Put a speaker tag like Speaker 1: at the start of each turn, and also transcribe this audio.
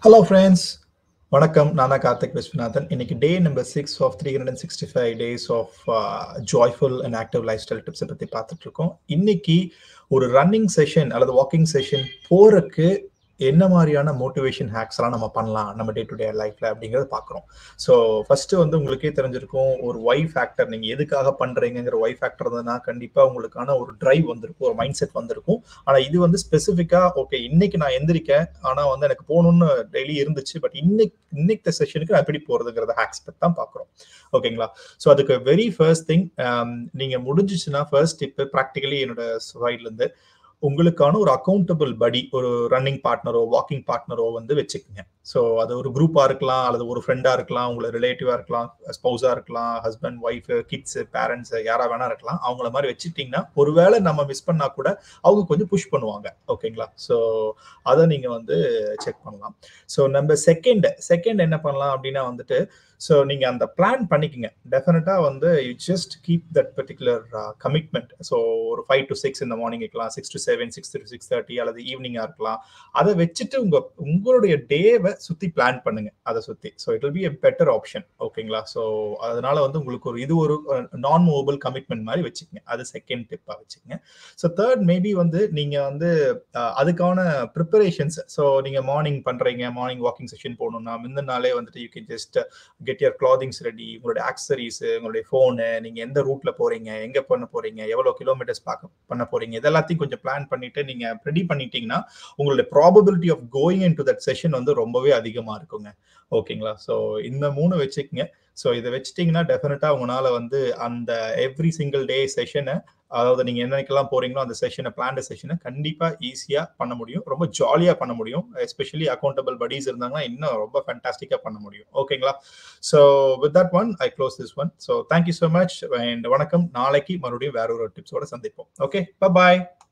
Speaker 1: hello friends வணக்கம் நான் தான் கார்த்திக் விஸ்வநாதன் இன்னைக்கு day number six of three hundred and sixty five days of joyful and active lifestyle டிப்ஸை பற்றி பார்த்துட்டு இருக்கோம் இன்னைக்கு ஒரு ரன்னிங் செஷன் அல்லது வாக்கிங் செஷன் போறதுக்கு என்ன மாதிரியான மோட்டிவேஷன் ஹேக்ஸ்லாம் நம்ம பண்ணலாம் நம்ம டே டு டே லைஃப்ல அப்படிங்கறத பார்க்குறோம் ஸோ ஃபர்ஸ்ட் வந்து உங்களுக்கே தெரிஞ்சிருக்கும் ஒரு ஒய் ஃபேக்டர் நீங்க எதுக்காக பண்றீங்கிற ஒய் ஃபேக்டர் இருந்ததுன்னா கண்டிப்பா உங்களுக்கான ஒரு டிரைவ் வந்திருக்கும் ஒரு மைண்ட் செட் வந்திருக்கும் ஆனா இது வந்து ஸ்பெசிஃபிக்கா ஓகே இன்னைக்கு நான் எந்திரிக்கேன் ஆனா வந்து எனக்கு போகணும்னு டெய்லி இருந்துச்சு பட் இன்னைக்கு இன்னைக்கு செஷனுக்கு நான் எப்படி போறதுங்கிறத ஹேக்ஸ் பத்தி தான் பாக்குறோம் ஓகேங்களா ஸோ அதுக்கு வெரி ஃபர்ஸ்ட் திங் நீங்க முடிஞ்சிச்சுன்னா ஃபர்ஸ்ட் டிப் ப்ராக்டிகலி என்னோட சைட்ல இருந்து உங்களுக்கான ஒரு அக்கௌண்டபிள் படி ஒரு ரன்னிங் பார்ட்னரோ வாக்கிங் பார்ட்னரோ வந்து வச்சுக்கோங்க ஸோ அது ஒரு குரூப்பா இருக்கலாம் அல்லது ஒரு ஃப்ரெண்டா இருக்கலாம் உங்களை ரிலேட்டிவா இருக்கலாம் ஸ்பௌஸா இருக்கலாம் ஹஸ்பண்ட் ஒய்ஃப் கிட்ஸ் பேரண்ட்ஸ் யாரா வேணா இருக்கலாம் அவங்கள மாதிரி வச்சுட்டீங்கன்னா ஒருவேளை நம்ம மிஸ் பண்ணா கூட அவங்க கொஞ்சம் புஷ் பண்ணுவாங்க ஓகேங்களா ஸோ அதை நீங்க வந்து செக் பண்ணலாம் ஸோ நம்ம செகண்ட் செகண்ட் என்ன பண்ணலாம் அப்படின்னா வந்துட்டு ஸோ நீங்க அந்த பிளான் பண்ணிக்கங்க டெஃபினட்டா வந்து you just keep that particular commitment so ஒரு ஃபைவ் டு சிக்ஸ் இந்த மார்னிங் இருக்கலாம் six to seven six to six thirty அல்லது ஈவினிங்கா இருக்கலாம் அதை வச்சுட்டு உங்க உங்களுடைய டேவை சுத்தி பிளான் பண்ணுங்க அதை சுத்தி so it will be a better option ஓகேங்களா ஸோ அதனால வந்து உங்களுக்கு ஒரு இது ஒரு நான் மூவபிள் கமிட்மெண்ட் மாதிரி வச்சுக்கோங்க அது செகண்ட் டிப்பா வச்சுக்கோங்க ஸோ தேர்ட் மேபி வந்து நீங்க வந்து அதுக்கான ப்ரிப்பரேஷன்ஸ் ஸோ நீங்க மார்னிங் பண்றீங்க மார்னிங் வாக்கிங் செஷன் போகணும்னா முந்தின நாளே வந்துட்டு you can just get your clothings ready உங்களுடைய ஆக்சரிஸ் உங்களுடைய ஃபோனு நீங்க எந்த ரூட்ல போறீங்க எங்க பண்ண போறீங்க எவ்வளவு கிலோமீட்டர்ஸ் பார்க்க பண்ண போறீங்க இதெல்லாத்தையும் கொஞ்சம் பிளான் பண்ணிட்டு நீங்க ரெடி பண்ணிட்டீங்கன்னா உங்களுடைய probability of going into that session வந்து ரொம்பவே அதிகமா இருக்குங்க ஓகேங்களா ஸோ இந்த மூணு வச்சுக்கோங்க ஸோ இதை வச்சுட்டீங்கன்னா டெஃபினட்டா உங்களால வந்து அந்த எவ்ரி சிங்கிள் டே செஷனை அதாவது நீங்க என்னைக்கெல்லாம் போறீங்களோ அந்த செஷனை பிளான்டு செஷனை கண்டிப்பா ஈஸியா பண்ண முடியும் ரொம்ப ஜாலியா பண்ண முடியும் எஸ்பெஷலி அக்கௌண்டபிள் படிஸ் இருந்தாங்கன்னா இன்னும் ரொம்ப ஃபேண்டாஸ்டிக்கா பண்ண முடியும் ஓகேங்களா so with that one I close this one so thank you so much and வணக்கம் நாளைக்கு மறுபடியும் வேற ஒரு டிப்ஸோட சந்திப்போம் ஓகே பாய்